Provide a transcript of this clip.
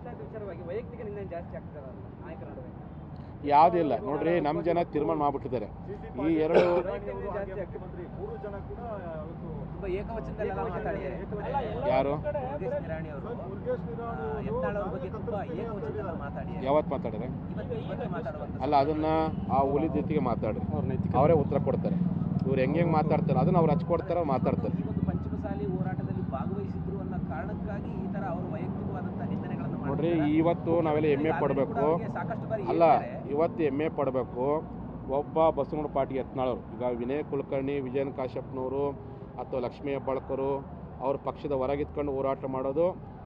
ಪಂಚಾಯತ್ ವಿಚಾರವಾಗಿ ವೈಯಕ್ತಿಕ ನಿಂದನೆ ಜಾಸ್ತಿ ಆಗ್ತದೆ ನಾಯಕರ ನಡುವೆ ಯಾವುದಿಲ್ಲ ನೋಡ್ರಿ ನಮ್ಮ ಜನ ತೀರ್ಮಾನ ಮಾಡ್ಬಿಟ್ಟಿದ್ದಾರೆ ಈ ಎರಡು ಮೂರು ಜನ ಕೂಡ ಇವತ್ತು ತುಂಬಾ ಏಕವಚನದಲ್ಲೆಲ್ಲ ಮಾತಾಡಿದ್ದಾರೆ ಯಾರು ಮುರುಗೇಶ್ ನಿರಾಣಿ ಅವರು ಮುರುಗೇಶ್ ನಿರಾಣಿ ಅವರು ಯತ್ನಾಳ್ ಅವ್ರ ಬಗ್ಗೆ ತುಂಬಾ ಏಕವಚನದಲ್ಲಿ ಮಾತಾಡಿ ಯಾವತ್ತು ಮಾತಾಡಿದ್ರೆ ಇವತ್ತು ಇವತ್ತು ಮಾತಾಡುವಂತ ಅಲ್ಲ ಅದನ್ನ ಆ ಹುಲಿ ಜೊತೆಗೆ ಮಾತಾಡ್ರಿ ಅವರೇ ಉತ್ತರ ಕೊಡ್ತಾರೆ ಇವ್ರು ಹೆಂಗೆ ಹೆಂಗೆ ಮಾತಾಡ್ತಾರೆ ಅದನ್ನ ಅವ್ರು ಹಚ್ಕೊಡ್ತಾರೆ ಅವ್ರು ಮಾತಾಡ್ತಾರೆ ಈ ಒಂದು ಪಂಚಮಸಾಲಿ ಹೋರಾಟದಲ್ಲಿ ಭಾಗವಹಿಸಿದ್ರು ಅನ್ನೋ ಕಾರಣಕ್ಕಾಗಿ ಈ ತರ ಅವರು ವೈಯಕ್ತಿಕವಾದಂತಹ ನಿಂದನೆಗಳನ್ನು ನೋಡ್ರಿ ಮಾಡ್ತಿದ್ದಾರೆ. ಇವತ್ತು ನಾವೆಲ್ಲ ಹೆಮ್ಮೆ ಈಗಾಗಲೇ ಪಡಬೇಕು ಕೂಡ ಅವ್ರಿಗೆ ಸಾಕಷ್ಟು ಬಾರಿ ಅಲ್ಲ ಹೇಳಿದ್ದಾರೆ. ಇವತ್ತು ಹೆಮ್ಮೆ ಪಡಬೇಕು ಒಬ್ಬ ಬಸವನಗುಡಿ ಪಾರ್ಟಿ ಯತ್ನಾಳರು ಈಗ ವಿನಯ್ ಕುಲಕರ್ಣಿ ವಿಜಯನ್ ಕಾಶ್ಯಪ್ನವರು ಅಥವಾ ಲಕ್ಷ್ಮೀ ಹೆಬ್ಬಾಳ್ಕರು ಅವ್ರ ಪಕ್ಷದ ಹೊರಗಿತ್ಕೊಂಡು ಹೋರಾಟ ಮಾಡೋದು